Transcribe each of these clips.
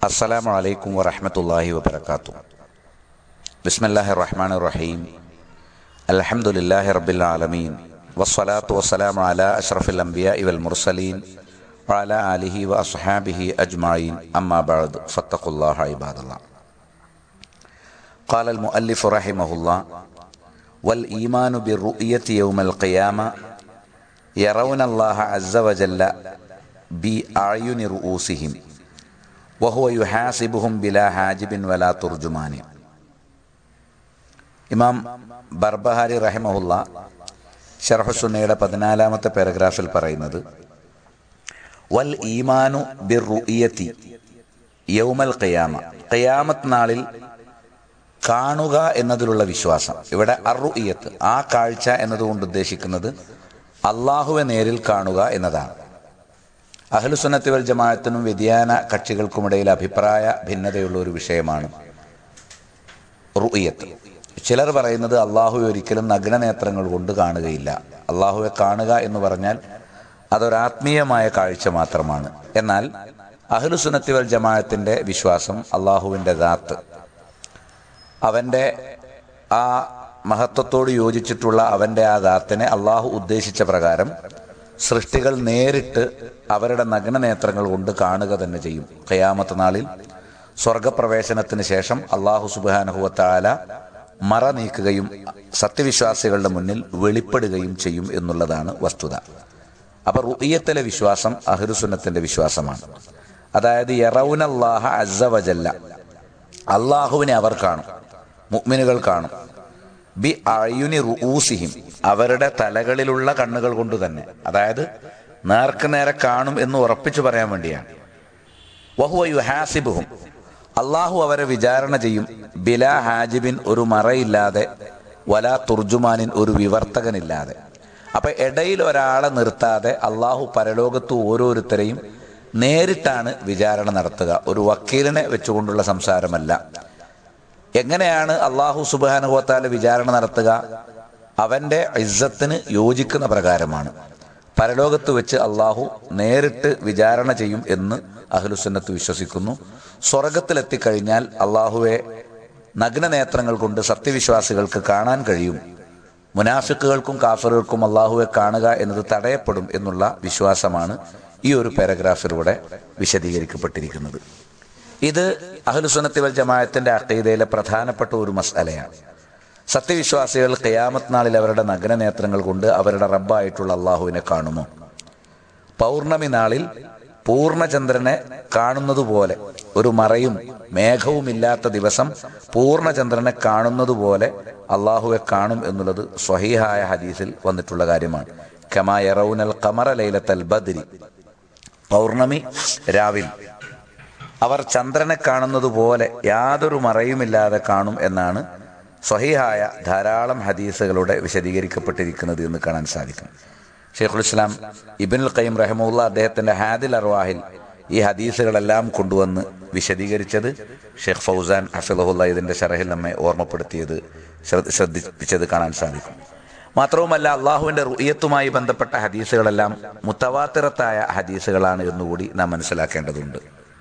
السلام عليكم ورحمة الله وبركاته بسم الله الرحمن الرحيم الحمد لله رب العالمين والصلاة والسلام على أشرف الأنبياء والمرسلين وعلى آله وأصحابه أجمعين أما بعد فاتقوا الله عباد الله قال المؤلف رحمه الله والإيمان بالرؤية يوم القيامة يرون الله عز وجل بأعين رؤوسهم വഹുവ യുഹാസിബുഹും ബിലാ ഹാജിബിൻ വലാ തുർജുമാനി ഇമാം ബർബഹാരി റഹിമഹുല്ല ഷർഹുസുന്നയുടെ പതിനാലാമത്തെ പാരഗ്രാഫിൽ പറയുന്നത് വൽ ഈമാനു ബിർ റുഇയത്തി യൗമൽ ഖിയാമ ഖിയാമത്ത് നാളിൽ കാണുക എന്നതിലുള്ള വിശ്വാസം ഇവിടെ അറുഇയത്ത് ആ കാഴ്ച എന്നതുകൊണ്ട് ഉദ്ദേശിക്കുന്നത് അള്ളാഹുവെ നേരിൽ കാണുക എന്നതാണ് അഹ്ലുസുന്നത്തി വൽ ജമാഅത്തിനും വ്യതിയാന കക്ഷികൾക്കുമിടയിൽ അഭിപ്രായ ഭിന്നതയുള്ള ഒരു വിഷയമാണ് റുഇയത്ത് ചിലർ പറയുന്നത് അള്ളാഹു ഒരിക്കലും നഗ്നനേത്രങ്ങൾ കൊണ്ട് കാണുകയില്ല അള്ളാഹുവെ കാണുക എന്ന് പറഞ്ഞാൽ അതൊരാത്മീയമായ കാഴ്ച മാത്രമാണ് എന്നാൽ അഹ്ലുസുന്നത്തി വൽ ജമാഅത്തിന്റെ വിശ്വാസം അള്ളാഹുവിൻ്റെ ദാത്ത് അവൻ്റെ ആ മഹത്വത്തോട് യോജിച്ചിട്ടുള്ള അവൻ്റെ ആ ദാത്തിനെ അള്ളാഹു ഉദ്ദേശിച്ച പ്രകാരം സൃഷ്ടികൾ നേരിട്ട് അവരുടെ നഗ്നനേത്രങ്ങൾ കൊണ്ട് കാണുക തന്നെ ചെയ്യും ഖയാമത്ത് നാളിൽ സ്വർഗപ്രവേശനത്തിന് ശേഷം അള്ളാഹു സുബാനഹുവത്താല മറ നീക്കുകയും സത്യവിശ്വാസികളുടെ മുന്നിൽ വെളിപ്പെടുകയും ചെയ്യും എന്നുള്ളതാണ് വസ്തുത അപ്പൊ റുഇയത്തിലെ വിശ്വാസം അഹ്റുസുന്നത്തിന്റെ വിശ്വാസമാണ് അതായത് യറൗനല്ലാഹ അസവജല്ല അള്ളാഹുവിനെ അവർ കാണും മുഅ്മിനുകൾ കാണും ബി അയുനി റുഊസിഹിം അവരുടെ തലകളിലുള്ള കണ്ണുകൾ കൊണ്ട് തന്നെ അതായത് നേർക്ക് നേരെ കാണും എന്ന് ഉറപ്പിച്ചു പറയാൻ വേണ്ടിയാണ് വഹുവ യുഹാസിബുഹും അള്ളാഹു അവരെ വിചാരണ ചെയ്യും ബിലാ ഹാജിബിൻ ഒരു മറയില്ലാതെ വലാ തുർജുമാനിൻ ഒരു വിവർത്തകനില്ലാതെ അപ്പൊ ഇടയിൽ ഒരാളെ നിർത്താതെ അള്ളാഹു പരലോകത്ത് ഓരോരുത്തരെയും നേരിട്ടാണ് വിചാരണ നടത്തുക ഒരു വക്കീലിനെ വെച്ചുകൊണ്ടുള്ള സംസാരമല്ല എങ്ങനെയാണ് അള്ളാഹു സുബാനുഭവത്താല് വിചാരണ നടത്തുക അവന്റെ ഇസ്സത്തിന് യോജിക്കുന്ന പ്രകാരമാണ് പരലോകത്ത് വെച്ച് അള്ളാഹു നേരിട്ട് വിചാരണ ചെയ്യും എന്ന് അഹ്ലുസുന്നത്ത് വിശ്വസിക്കുന്നു സ്വർഗത്തിലെത്തിക്കഴിഞ്ഞാൽ അള്ളാഹുവെ നഗ്നനേത്രങ്ങൾ കൊണ്ട് സത്യവിശ്വാസികൾക്ക് കാണാൻ കഴിയും മുനാഫിക്കുകൾക്കും കാഫറുകൾക്കും അള്ളാഹുവെ കാണുക എന്നത് തടയപ്പെടും എന്നുള്ള വിശ്വാസമാണ് ഈ ഒരു പാരഗ്രാഫിലൂടെ വിശദീകരിക്കപ്പെട്ടിരിക്കുന്നത് ഇത് അഹ്ലുസുന്നത്തി വൽ ജമാഅത്തിന്റെ അക്കീതയിലെ പ്രധാനപ്പെട്ട ഒരു മസലയാണ് സത്യവിശ്വാസികൾ ഖിയാമത്ത് നാളിൽ അവരുടെ നഗ്നനേത്രങ്ങൾ കൊണ്ട് അവരുടെ റബ്ബായിട്ടുള്ള അള്ളാഹുവിനെ കാണുമോ പൗർണമി നാളിൽ പൂർണ്ണചന്ദ്രനെ കാണുന്നത് പോലെ ഒരു മറയും മേഘവുമില്ലാത്ത ദിവസം പൂർണ്ണചന്ദ്രനെ കാണുന്നത് പോലെ അള്ളാഹുവെ കാണും എന്നുള്ളത് സ്വഹീഹായ ഹദീസിൽ വന്നിട്ടുള്ള കാര്യമാണ് കമാ യറൗനൽ ഖമറ ലൈലത്തൽ ബദ്രി പൗർണമി രാവിൽ അവർ ചന്ദ്രനെ കാണുന്നത് പോലെ യാതൊരു മറയുമില്ലാതെ കാണും എന്നാണ് സ്വഹീഹായ ധാരാളം ഹദീസുകളുടെ വിശദീകരിക്കപ്പെട്ടിരിക്കുന്നത് എന്ന് കാണാൻ സാധിക്കും ഷെയ്ഖുൽ ഇസ്ലാം ഇബിനുൽ ഖയ്യം റഹമുല്ല അദ്ദേഹത്തിന്റെ ഹാദിൽ അർവാഹിൽ ഈ ഹദീസുകളെല്ലാം കൊണ്ടുവന്ന് വിശദീകരിച്ചത് ഷെയ്ഖ് ഫൗസാൻ ഹഫിദുല്ല ഇതിന്റെ ഷറഹിൽ നമ്മെ ഓർമ്മപ്പെടുത്തിയത് ശ്രദ്ധിപ്പിച്ചത് കാണാൻ സാധിക്കും മാത്രവുമല്ല അള്ളാഹുവിന്റെ റുയത്തുമായി ബന്ധപ്പെട്ട ഹദീസുകളെല്ലാം മുത്തവാത്തിറത്തായ ഹദീസുകളാണ് എന്നുകൂടി നാം മനസ്സിലാക്കേണ്ടതുണ്ട്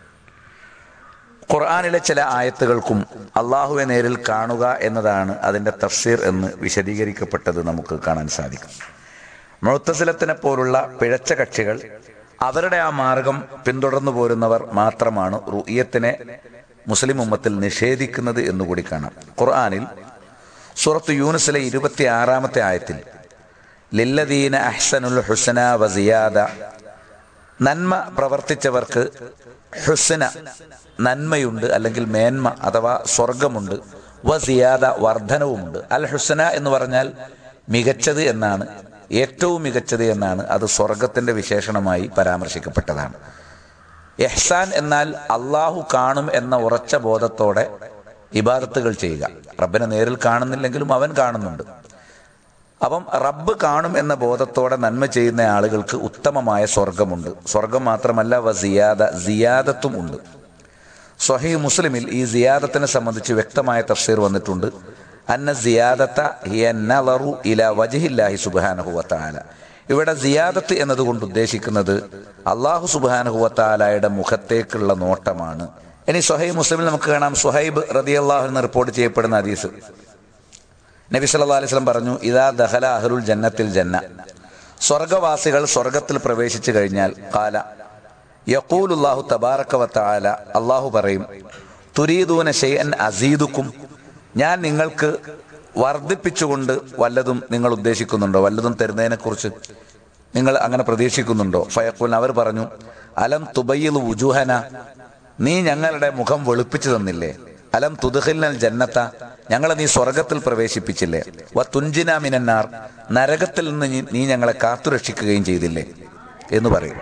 ഖുർആാനിലെ ചില ആയത്തുകൾക്കും അള്ളാഹുവെ നേരിൽ കാണുക എന്നതാണ് അതിൻ്റെ തഫ്സീർ എന്ന് വിശദീകരിക്കപ്പെട്ടത് നമുക്ക് കാണാൻ സാധിക്കും മുഴത്തസിലത്തിനെ പോലുള്ള പിഴച്ച കക്ഷികൾ അവരുടെ ആ മാർഗം പിന്തുടർന്നു പോരുന്നവർ മാത്രമാണ് റുയത്തിനെ മുസ്ലിം ഉമ്മത്തിൽ നിഷേധിക്കുന്നത് എന്നുകൂടി കാണാം ഖുർആാനിൽ സൂറത്ത് യൂനുസിലെ ഇരുപത്തി ആറാമത്തെ ആയത്തിൽ ലില്ലദീന അഹ്സനുൽ ഹുസന വസിയാദ നന്മ പ്രവർത്തിച്ചവർക്ക് ഹുസന നന്മയുണ്ട് അല്ലെങ്കിൽ മേന്മ അഥവാ സ്വർഗമുണ്ട് വസിയാദ വർധനവുമുണ്ട് അൽ ഹുസന എന്ന് പറഞ്ഞാൽ മികച്ചത് എന്നാണ് ഏറ്റവും മികച്ചത് എന്നാണ് അത് സ്വർഗത്തിന്റെ വിശേഷണമായി പരാമർശിക്കപ്പെട്ടതാണ് എഹ്സാൻ എന്നാൽ അള്ളാഹു കാണും എന്ന ഉറച്ച ബോധത്തോടെ ഇബാദത്തുകൾ ചെയ്യുക റബ്ബിനെ നേരിൽ കാണുന്നില്ലെങ്കിലും അവൻ കാണുന്നുണ്ട് അപ്പം റബ്ബ് കാണും എന്ന ബോധത്തോടെ നന്മ ചെയ്യുന്ന ആളുകൾക്ക് ഉത്തമമായ സ്വർഗമുണ്ട് സ്വർഗം മാത്രമല്ല വ സിയാദ സിയാദത്തും ഉണ്ട് സ്വഹി മുസ്ലിമിൽ ഈ സിയാദത്തിനെ സംബന്ധിച്ച് വ്യക്തമായ തഫ്സീർ വന്നിട്ടുണ്ട് അന്ന സിയാദത്ത ഹിയ നളറു ഇല വജഹില്ലാഹി സുബ്ഹാനഹു വതആല ഇവിടെ സിയാദത്ത് എന്നതുകൊണ്ട് ഉദ്ദേശിക്കുന്നത് അള്ളാഹു സുബാനുഹുവത്താലായുടെ മുഖത്തേക്കുള്ള നോട്ടമാണ് ഇനി സുഹൈബ് മുസ്ലിമിൽ നമുക്ക് കാണാം സുഹൈബ് റതിയല്ലാഹു എന്ന് റിപ്പോർട്ട് ചെയ്യപ്പെടുന്ന ഹദീസ് നബി സല്ലല്ലാഹു അലൈഹി വസല്ലം പറഞ്ഞു ഇദാ ദഹല അഹ്ലുൽ ജന്നത്തിൽ ജന്ന സ്വർഗവാസികൾ സ്വർഗത്തിൽ പ്രവേശിച്ചു കഴിഞ്ഞാൽ കാല യഖൂലുല്ലാഹു തബാറക വതആല അള്ളാഹു പറയും തുരീദൂന ഷൈഅൻ അസീദുക്കും ഞാൻ നിങ്ങൾക്ക് വർദ്ധിപ്പിച്ചുകൊണ്ട് വല്ലതും നിങ്ങൾ ഉദ്ദേശിക്കുന്നുണ്ടോ വല്ലതും തരുന്നതിനെക്കുറിച്ച് നിങ്ങൾ അങ്ങനെ പ്രതീക്ഷിക്കുന്നുണ്ടോ ഫയഖൂൽ അവർ പറഞ്ഞു അലം തുബയ്യിൽ വുജൂഹന നീ ഞങ്ങളുടെ മുഖം വെളുപ്പിച്ചു തന്നില്ലേ അലം തുതുഹിൽനൽ ജന്നത്ത ഞങ്ങളെ നീ സ്വർഗത്തിൽ പ്രവേശിപ്പിച്ചില്ലേ വ തുഞ്ചിന മിനന്നാർ നരകത്തിൽ നിന്ന് നീ- നീ ഞങ്ങളെ കാത്തുരക്ഷിക്കുകയും ചെയ്തില്ലേ എന്ന് പറയും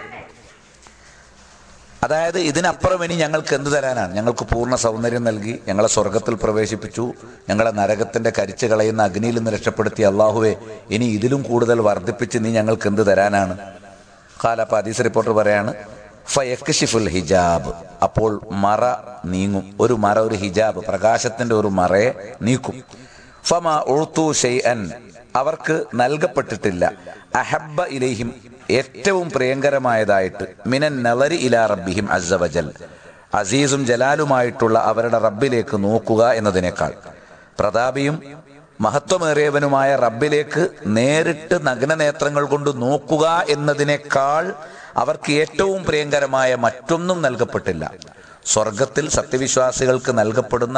അതായത് ഇതിനപ്പുറം ഇനി ഞങ്ങൾക്ക് എന്ത് തരാനാണ് ഞങ്ങൾക്ക് പൂർണ്ണ സൗന്ദര്യം നൽകി ഞങ്ങളെ സ്വർഗത്തിൽ പ്രവേശിപ്പിച്ചു ഞങ്ങളെ നരകത്തിന്റെ കരിച്ചു കളയുന്ന അഗ്നിയിൽ നിന്ന് രക്ഷപ്പെടുത്തി അള്ളാഹുവെ ഇനി ഇതിലും കൂടുതൽ വർദ്ധിപ്പിച്ച് നീ ഞങ്ങൾക്ക് എന്ത് തരാനാണ് കാലപ്പ ഹദീസ് റിപ്പോർട്ടർ പറയാണ് ഫയക്ഷിഫുൽ ഹിജാബ് അപ്പോൾ മറ നീങ്ങും ഒരു മറ ഒരു ഹിജാബ് പ്രകാശത്തിന്റെ ഒരു മറയെ നീക്കും ഫമ ഉഴുത്തു ഷെയ്അൻ അവർക്ക് നൽകപ്പെട്ടിട്ടില്ല അഹബ്ബ ഇലൈഹിം ഏറ്റവും പ്രിയങ്കരമായതായിട്ട് മിനൻ നളരി ഇലാ റബ്ബിഹിം അസവജൽ അസീസും ജലാലുമായിട്ടുള്ള അവരുടെ റബ്ബിലേക്ക് നോക്കുക എന്നതിനേക്കാൾ പ്രതാപിയും മഹത്വമേറിയവനുമായ റബ്ബിലേക്ക് നേരിട്ട് നഗ്നനേത്രങ്ങൾ കൊണ്ട് നോക്കുക എന്നതിനേക്കാൾ അവർക്ക് ഏറ്റവും പ്രിയങ്കരമായ മറ്റൊന്നും നൽകപ്പെട്ടില്ല സ്വർഗത്തിൽ സത്യവിശ്വാസികൾക്ക് നൽകപ്പെടുന്ന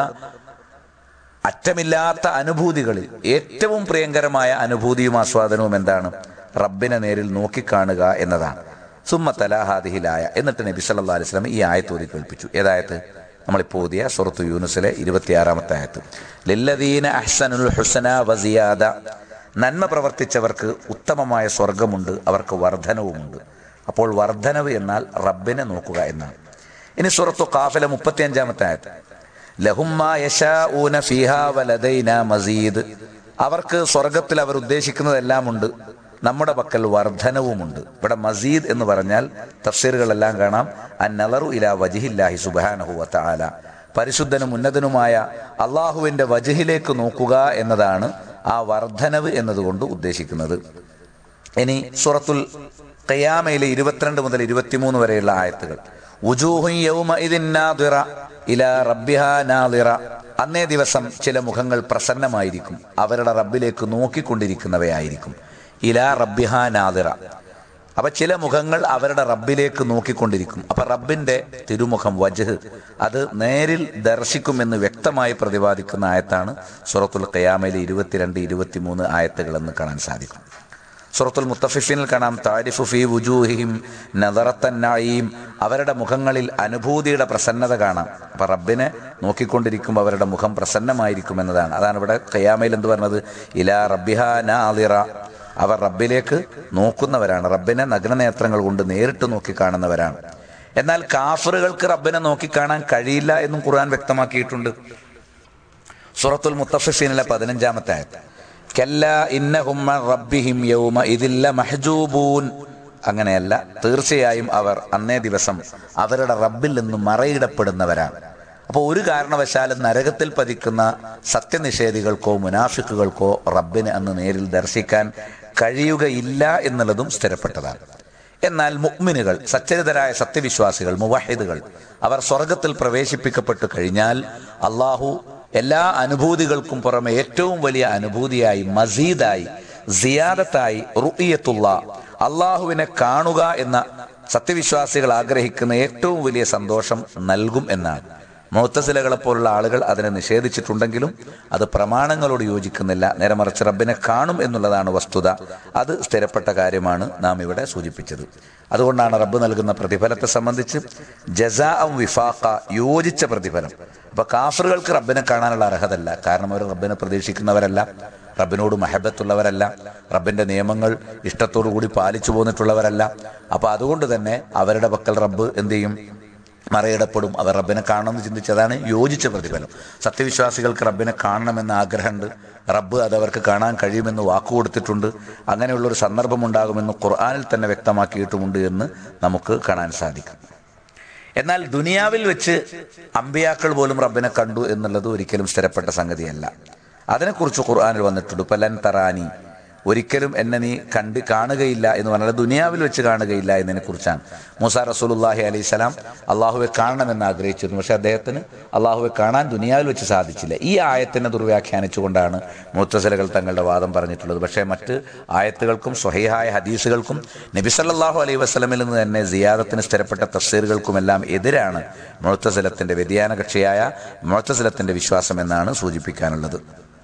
അറ്റമില്ലാത്ത അനുഭൂതികളിൽ ഏറ്റവും പ്രിയങ്കരമായ അനുഭൂതിയും ആസ്വാദനവും എന്താണ് റബ്ബിനെ നേരിൽ നോക്കിക്കാണുക എന്നതാണ് സുമ്മ തലാഹാദിഹിലായ എന്നിട്ട് നബി സല്ലല്ലാഹു അലൈഹി വസല്ലം ഈ ആയത്ത് ഓതി കേൾപ്പിച്ചു ഏതായത്ത് നമ്മളിപ്പോൾ ഓതിയ സുറത്തു യൂനുസിലെ ഇരുപത്തിയാറാമത്തെ ആയത്ത് ലില്ലദീന അഹ്സനുൽ ഹുസന വസിയാദ നന്മ പ്രവർത്തിച്ചവർക്ക് ഉത്തമമായ സ്വർഗമുണ്ട് അവർക്ക് വർധനവുമുണ്ട് അപ്പോൾ വർധനവ് എന്നാൽ റബ്ബിനെ നോക്കുക എന്നാണ് ഇനി സുറത്തു കാഫില മുപ്പത്തിയഞ്ചാമത്തെ ആയത്ത് ലഹുമ്മ യശാഊന ഫീഹാ വലദൈന മസീദ് അവർക്ക് സ്വർഗത്തിൽ അവർ ഉദ്ദേശിക്കുന്നതെല്ലാം ഉണ്ട് നമ്മുടെ പക്കൽ വർധനവുമുണ്ട് ഇവിടെ മസീദ് എന്ന് പറഞ്ഞാൽ തഫ്സീറുകളെല്ലാം കാണാം അന്നലറു ഇലാ വജിഹില്ലാഹി സുബാനഹു വതആല പരിശുദ്ധനും ഉന്നതനുമായ അള്ളാഹുവിന്റെ വജിഹിലേക്ക് നോക്കുക എന്നതാണ് ആ വർധനവ് എന്നതുകൊണ്ട് ഉദ്ദേശിക്കുന്നത് ഇനി സൂറത്തുൽ ഖിയാമയിലെ ഇരുപത്തിരണ്ട് മുതൽ ഇരുപത്തിമൂന്ന് വരെയുള്ള ആയത്തുകൾ ഉജൂഹുൻ യൗമഇദിൻ നാദിറ ഇലാ റബ്ബിഹാ നാദിറ അന്നേ ദിവസം ചില മുഖങ്ങൾ പ്രസന്നമായിരിക്കും അവരുടെ റബ്ബിലേക്ക് നോക്കിക്കൊണ്ടിരിക്കുന്നവയായിരിക്കും ഇലാ റബ്ബിഹാ നാദിറ അപ്പൊ ചില മുഖങ്ങൾ അവരുടെ റബ്ബിലേക്ക് നോക്കിക്കൊണ്ടിരിക്കും അപ്പൊ റബ്ബിന്റെ തിരുമുഖം വജഹ് അത് നേരിൽ ദർശിക്കുമെന്ന് വ്യക്തമായി പ്രതിപാദിക്കുന്ന ആയത്താണ് സൂറത്തുൽ ഖിയാമയിലെ ഇരുപത്തിരണ്ട് ഇരുപത്തിമൂന്ന് ആയത്തുകൾ എന്ന് കാണാൻ സാധിക്കും സൂറത്തുൽ മുത്തഫിഫിനിൽ കാണാം താരിഫു ഫി വുജൂഹിഹിം നദറത്തൻ നഈം അവരുടെ മുഖങ്ങളിൽ അനുഭൂതിയുടെ പ്രസന്നത കാണാം അപ്പൊ റബ്ബിനെ നോക്കിക്കൊണ്ടിരിക്കുമ്പോൾ അവരുടെ മുഖം പ്രസന്നമായിരിക്കും എന്നതാണ് അതാണ് ഇവിടെ ഖിയാമയിൽ എന്ത് പറഞ്ഞത് ഇലാ റബ്ബിഹാ നാദിറ അവർ റബ്ബിലേക്ക് നോക്കുന്നവരാണ് റബ്ബിനെ നഗ്നനേത്രങ്ങൾ കൊണ്ട് നേരിട്ട് നോക്കി കാണുന്നവരാണ് എന്നാൽ കാഫറുകൾക്ക് റബ്ബിനെ നോക്കിക്കാണാൻ കഴിയില്ല എന്നും ഖുർആൻ വ്യക്തമാക്കിയിട്ടുണ്ട് സൂറത്തുൽ മുത്തഫിഫീനിലെ പതിനഞ്ചാമത്തെ ആയത്ത് കല്ല ഇന്നഹും മൻ റബ്ബിഹിം യൗമ ഇതില്ല മഹജൂബൂൻ അങ്ങനെയല്ല തീർച്ചയായും അവർ അന്നേ ദിവസം അവരുടെ റബ്ബിൽ നിന്നും മറയിടപ്പെടുന്നവരാണ് അപ്പോൾ ഒരു കാരണവശാലും നരകത്തിൽ പതിക്കുന്ന സത്യനിഷേധികൾക്കോ മുനാഫിക്കുകൾക്കോ റബ്ബിനെ അന്ന് നേരിൽ ദർശിക്കാൻ കഴിയുകയില്ല എന്നുള്ളതും സ്ഥിരപ്പെട്ടതാണ് എന്നാൽ മുഅ്മിനുകൾ സച്ചരിതരായ സത്യവിശ്വാസികൾ മുവഹിദുകൾ അവർ സ്വർഗത്തിൽ പ്രവേശിപ്പിക്കപ്പെട്ടു കഴിഞ്ഞാൽ അള്ളാഹു എല്ലാ അനുഭൂതികൾക്കും പുറമെ ഏറ്റവും വലിയ അനുഭൂതിയായി മസീദായി സിയാദത്തായി റുഇയത്തുള്ള അള്ളാഹുവിനെ കാണുക എന്ന സത്യവിശ്വാസികൾ ആഗ്രഹിക്കുന്ന ഏറ്റവും വലിയ സന്തോഷം നൽകും എന്നാണ് മുത്തസിലകളെ പോലുള്ള ആളുകൾ അതിനെ നിഷേധിച്ചിട്ടുണ്ടെങ്കിലും അത് പ്രമാണങ്ങളോട് യോജിക്കുന്നില്ല നേരെ മറിച്ച് റബ്ബിനെ കാണും എന്നുള്ളതാണ് വസ്തുത അത് സ്ഥിരപ്പെട്ട കാര്യമാണ് നാം ഇവിടെ സൂചിപ്പിച്ചത് അതുകൊണ്ടാണ് റബ്ബ് നൽകുന്ന പ്രതിഫലത്തെ സംബന്ധിച്ച് ജസാ വിഫാഖ യോജിച്ച പ്രതിഫലം അപ്പൊ കാഫറുകൾക്ക് റബ്ബിനെ കാണാനുള്ള അർഹതല്ല കാരണം അവർ റബ്ബിനെ പ്രതീക്ഷിക്കുന്നവരല്ല റബ്ബിനോട് മഹബത്തുള്ളവരല്ല റബ്ബിന്റെ നിയമങ്ങൾ ഇഷ്ടത്തോടു കൂടി പാലിച്ചു പോന്നിട്ടുള്ളവരല്ല അപ്പൊ അതുകൊണ്ട് തന്നെ അവരുടെ പക്കൽ റബ്ബ് എന്ത് ചെയ്യും മറയിടപ്പെടും അവർ റബ്ബിനെ കാണണമെന്ന് ചിന്തിച്ചതാണ് യോജിച്ച പ്രതിഫലം സത്യവിശ്വാസികൾക്ക് റബ്ബിനെ കാണണമെന്ന ആഗ്രഹമുണ്ട് റബ്ബ് അത് അവർക്ക് കാണാൻ കഴിയുമെന്ന് വാക്കു കൊടുത്തിട്ടുണ്ട് അങ്ങനെയുള്ളൊരു സന്ദർഭം ഉണ്ടാകുമെന്ന് ഖുർആാനിൽ തന്നെ വ്യക്തമാക്കിയിട്ടുമുണ്ട് എന്ന് നമുക്ക് കാണാൻ സാധിക്കും എന്നാൽ ദുനിയാവിൽ വെച്ച് അമ്പിയാക്കൾ പോലും റബ്ബിനെ കണ്ടു എന്നുള്ളത് ഒരിക്കലും സ്ഥിരപ്പെട്ട സംഗതിയല്ല അതിനെക്കുറിച്ച് ഖുർആാനിൽ വന്നിട്ടുണ്ട് പലൻ തറാനി ഒരിക്കലും എന്നെ നീ കണ്ട് കാണുകയില്ല എന്ന് പറഞ്ഞാൽ ദുനിയാവിൽ വെച്ച് കാണുകയില്ല എന്നതിനെ കുറിച്ചാണ് മൂസ റസൂലുല്ലാഹി അലൈഹി സ്വലാം അള്ളാഹുവെ കാണണമെന്ന് ആഗ്രഹിച്ചിരുന്നു പക്ഷെ അദ്ദേഹത്തിന് അള്ളാഹുവെ കാണാൻ ദുനിയാവിൽ വെച്ച് സാധിച്ചില്ല ഈ ആയത്തിനെ ദുർവ്യാഖ്യാനിച്ചുകൊണ്ടാണ് മുത്തസലകൾ തങ്ങളുടെ വാദം പറഞ്ഞിട്ടുള്ളത് പക്ഷേ മറ്റ് ആയത്തുകൾക്കും സ്വഹീഹായ ഹദീസുകൾക്കും നബി സല്ലല്ലാഹു അലൈഹി വസ്ലമിൽ നിന്ന് തന്നെ സിയാദത്തിന് സ്ഥിരപ്പെട്ട തഫ്സീറുകൾക്കുമെല്ലാം എതിരാണ് മുഴത്തസലത്തിന്റെ വ്യതിയാന കക്ഷിയായ മുഴത്തസലത്തിന്റെ വിശ്വാസം എന്നാണ് സൂചിപ്പിക്കാനുള്ളത്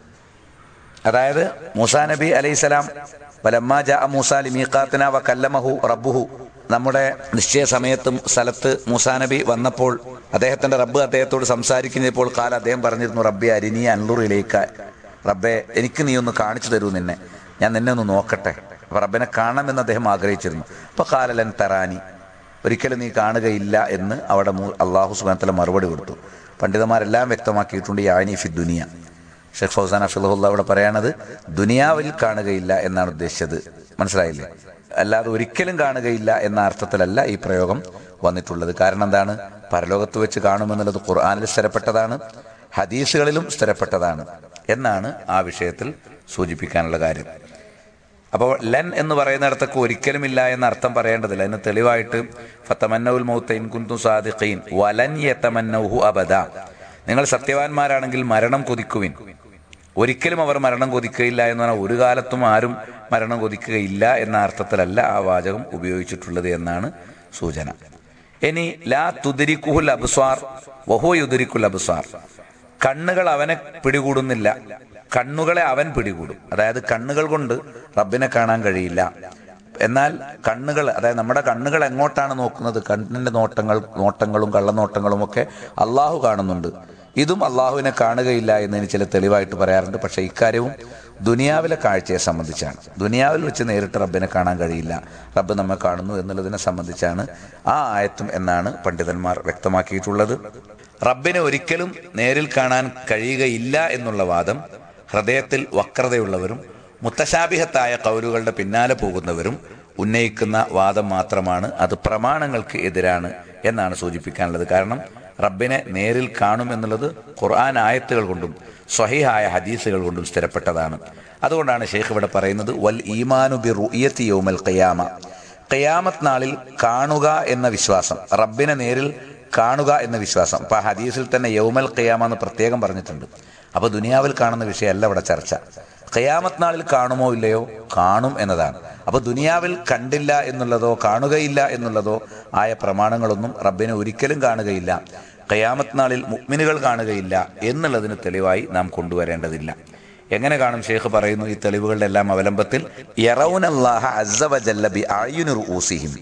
അതായത് മൂസാ നബി അലൈഹിസ്സലാം വലമ്മ ജാ മൂസാ ലിമീഖാത്തിന വ കല്ലമഹു റബ്ബുഹു നമ്മുടെ നിശ്ചയ സമയത്തും സ്ഥലത്ത് മൂസാ നബി വന്നപ്പോൾ അദ്ദേഹത്തിന്റെ റബ്ബ് അദ്ദേഹത്തോട് സംസാരിക്കുന്നപ്പോൾ കാലം അദ്ദേഹം പറഞ്ഞിരുന്നു റബ്ബെ അരിനി അൻലുറിലേക്ക് റബ്ബെ എനിക്ക് നീ ഒന്ന് കാണിച്ചു തരൂ നിന്നെ ഞാൻ നിന്നെ ഒന്ന് നോക്കട്ടെ അപ്പൊ റബ്ബിനെ കാണണമെന്ന് അദ്ദേഹം ആഗ്രഹിച്ചിരുന്നു അപ്പൊ കാലലൻ തറാനി ഒരിക്കലും നീ കാണുകയില്ല എന്ന് അവിടെ മു- അള്ളാഹു സുബാനത്തല മറുപടി കൊടുത്തു പണ്ഡിതന്മാരെല്ലാം വ്യക്തമാക്കിയിട്ടുണ്ട് ഈ ആനി ഫി ദുനിയ ഷെയ്ഖ് ഫൗസാൻ അഫ്ഷുല്ല അവിടെ പറയണത് ദുനിയാവിൽ കാണുകയില്ല എന്നാണ് ഉദ്ദേശിച്ചത് മനസ്സിലായില്ലേ അല്ലാതെ ഒരിക്കലും കാണുകയില്ല എന്ന അർത്ഥത്തിലല്ല ഈ പ്രയോഗം വന്നിട്ടുള്ളത് കാരണം എന്താണ് പരലോകത്ത് വെച്ച് കാണുമെന്നുള്ളത് ഖുർആാനിൽ സ്ഥിരപ്പെട്ടതാണ് ഹദീസുകളിലും സ്ഥിരപ്പെട്ടതാണ് എന്നാണ് ആ വിഷയത്തിൽ സൂചിപ്പിക്കാനുള്ള കാര്യം അപ്പോൾ ലൻ എന്ന് പറയുന്നിടത്തൊക്കെ ഒരിക്കലും ഇല്ല എന്ന അർത്ഥം പറയേണ്ടതില്ല അതിന് തെളിവായിട്ട് ഫത്തമന്നൗൽ മൗത്തൈൻ കുന്തു സാദിഖീൻ വലൻ യതമന്നൗഹു അബദ നിങ്ങൾ സത്യവാന്മാരാണെങ്കിൽ മരണം കൊതിക്കുവിൻ ഒരിക്കലും അവർ മരണം കൊതിക്കുകയില്ല എന്ന് പറഞ്ഞാൽ ഒരു കാലത്തും ആരും മരണം കൊതിക്കുകയില്ല എന്ന അർത്ഥത്തിലല്ല ആ വാചകം ഉപയോഗിച്ചിട്ടുള്ളത് എന്നാണ് സൂചന ഇനി ലാ തുതിരിക്കുഹുൽ അബ്സ്വാർ വഹോ യുദിരിക്കുൽ അബ്സ്വാർ കണ്ണുകൾ അവനെ പിടികൂടുന്നില്ല കണ്ണുകളെ അവൻ പിടികൂടും അതായത് കണ്ണുകൾ കൊണ്ട് റബ്ബിനെ കാണാൻ കഴിയില്ല എന്നാൽ കണ്ണുകൾ അതായത് നമ്മുടെ കണ്ണുകൾ എങ്ങോട്ടാണ് നോക്കുന്നത് കണ്ണിന്റെ നോട്ടങ്ങൾ നോട്ടങ്ങളും കള്ളനോട്ടങ്ങളും ഒക്കെ അള്ളാഹു കാണുന്നുണ്ട് ഇതും അള്ളാഹുവിനെ കാണുകയില്ല എന്നതിന് ചില തെളിവായിട്ട് പറയാറുണ്ട് പക്ഷേ ഇക്കാര്യവും ദുനിയാവിലെ കാഴ്ചയെ സംബന്ധിച്ചാണ് ദുനിയാവിൽ വെച്ച് നേരിട്ട് റബ്ബിനെ കാണാൻ കഴിയില്ല റബ്ബ് നമ്മെ കാണുന്നു എന്നുള്ളതിനെ സംബന്ധിച്ചാണ് ആ ആയത്തും എന്നാണ് പണ്ഡിതന്മാർ വ്യക്തമാക്കിയിട്ടുള്ളത് റബ്ബിനെ ഒരിക്കലും നേരിൽ കാണാൻ കഴിയുകയില്ല എന്നുള്ള വാദം ഹൃദയത്തിൽ വക്രതയുള്ളവരും മുത്തശാബിഹത്തായ കൗലുകളുടെ പിന്നാലെ പോകുന്നവരും ഉന്നയിക്കുന്ന വാദം മാത്രമാണ് അത് പ്രമാണങ്ങൾക്ക് എതിരാണ് എന്നാണ് സൂചിപ്പിക്കാനുള്ളത് കാരണം റബ്ബിനെ നേരിൽ കാണും എന്നുള്ളത് ഖുർആൻ ആയത്തുകൾ കൊണ്ടും സ്വഹിഹായ ഹദീസുകൾ കൊണ്ടും സ്ഥിരപ്പെട്ടതാണ് അതുകൊണ്ടാണ് ഷെയ്ഖ് ഇവിടെ പറയുന്നത് വൽ ഈമാനു ബി റുയത്തി യൗമൽ ഖിയാമ ഖിയാമത്ത് നാളിൽ കാണുക എന്ന വിശ്വാസം റബ്ബിനെ നേരിൽ കാണുക എന്ന വിശ്വാസം അപ്പൊ ആ ഹദീസിൽ തന്നെ യൗമൽ ഖിയാമ എന്ന് പ്രത്യേകം പറഞ്ഞിട്ടുണ്ട് അപ്പൊ ദുനിയാവിൽ കാണുന്ന വിഷയമല്ല ഇവിടെ ചർച്ച ഖിയാമത്ത് നാളിൽ കാണുമോ ഇല്ലയോ കാണും എന്നതാണ് അപ്പൊ ദുനിയാവിൽ കണ്ടില്ല എന്നുള്ളതോ കാണുകയില്ല എന്നുള്ളതോ ആയ പ്രമാണങ്ങളൊന്നും റബ്ബിനെ ഒരിക്കലും കാണുകയില്ല ഖിയാമത്ത് നാളിൽ മുഗ്മിനുകൾ കാണുകയില്ല എന്നുള്ളതിന് തെളിവായി നാം കൊണ്ടുവരേണ്ടതില്ല എങ്ങനെ കാണും ഷെയ്ഖ് പറയുന്നു ഈ തെളിവുകളുടെ എല്ലാം അവലംബത്തിൽ യറൗനല്ലാഹ അസ്സ വജല്ല ബി അയ്യുനി റൂസിഹിം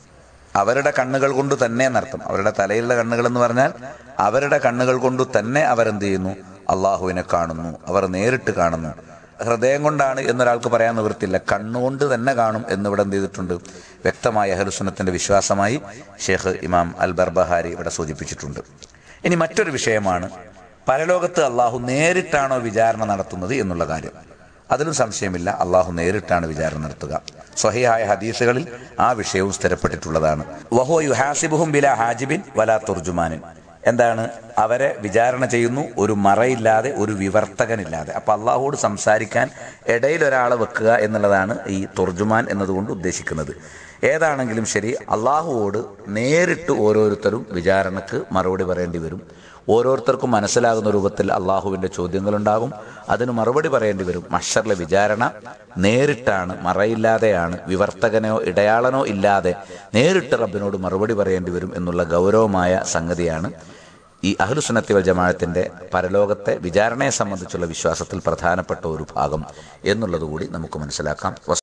അവരുടെ കണ്ണുകൾ കൊണ്ട് തന്നെ എന്നർത്ഥം അവരുടെ തലയിലുള്ള കണ്ണുകൾ എന്ന് പറഞ്ഞാൽ അവരുടെ കണ്ണുകൾ കൊണ്ട് തന്നെ അവരെന്ത് ചെയ്യുന്നു അള്ളാഹുവിനെ കാണുന്നു അവർ നേരിട്ട് കാണുന്നു ഹൃദയം കൊണ്ടാണ് എന്നൊരാൾക്ക് പറയാൻ നിവൃത്തില്ല കണ്ണുകൊണ്ട് തന്നെ കാണും എന്നിവിടെ എന്ത് ചെയ്തിട്ടുണ്ട് വ്യക്തമായ അഹലുസുന്നത്തിന്റെ വിശ്വാസമായി ഷെയ്ഖ് ഇമാം അൽ ബർബഹാരി ഇവിടെ സൂചിപ്പിച്ചിട്ടുണ്ട് ഇനി മറ്റൊരു വിഷയമാണ് പരലോകത്ത് അള്ളാഹു നേരിട്ടാണോ വിചാരണ നടത്തുന്നത് എന്നുള്ള കാര്യം അതിലും സംശയമില്ല അള്ളാഹു നേരിട്ടാണ് വിചാരണ നടത്തുക സ്വഹിയായ ഹദീസുകളിൽ ആ വിഷയവും സ്ഥിരപ്പെട്ടിട്ടുള്ളതാണ് വഹോ യുഹാസിബുഹും ബില ഹാജിബിൻ വലാ തുർജുമാനിൻ എന്താണ് അവരെ വിചാരണ ചെയ്യുന്നു ഒരു മറയില്ലാതെ ഒരു വിവർത്തകനില്ലാതെ അപ്പൊ അള്ളാഹുവോട് സംസാരിക്കാൻ ഇടയിൽ ഒരാളെ വെക്കുക എന്നുള്ളതാണ് ഈ തുർജുമാൻ എന്നതുകൊണ്ട് ഉദ്ദേശിക്കുന്നത് ഏതാണെങ്കിലും ശരി അള്ളാഹുവോട് നേരിട്ട് ഓരോരുത്തരും വിചാരണക്ക് മറുപടി പറയേണ്ടി വരും ഓരോരുത്തർക്കും മനസ്സിലാകുന്ന രൂപത്തിൽ അള്ളാഹുവിൻ്റെ ചോദ്യങ്ങളുണ്ടാകും അതിന് മറുപടി പറയേണ്ടി വരും മഷറിലെ വിചാരണ നേരിട്ടാണ് മറയില്ലാതെയാണ് വിവർത്തകനോ ഇടയാളനോ ഇല്ലാതെ നേരിട്ട് റബ്ബിനോട് മറുപടി പറയേണ്ടി വരും എന്നുള്ള ഗൗരവമായ സംഗതിയാണ് ഈ അഹ്ലുസുന്നത്തി വൽ ജമാഅത്തിന്റെ പരലോകത്തെ വിചാരണയെ സംബന്ധിച്ചുള്ള വിശ്വാസത്തിൽ പ്രധാനപ്പെട്ട ഒരു ഭാഗം എന്നുള്ളത് കൂടി നമുക്ക് മനസ്സിലാക്കാം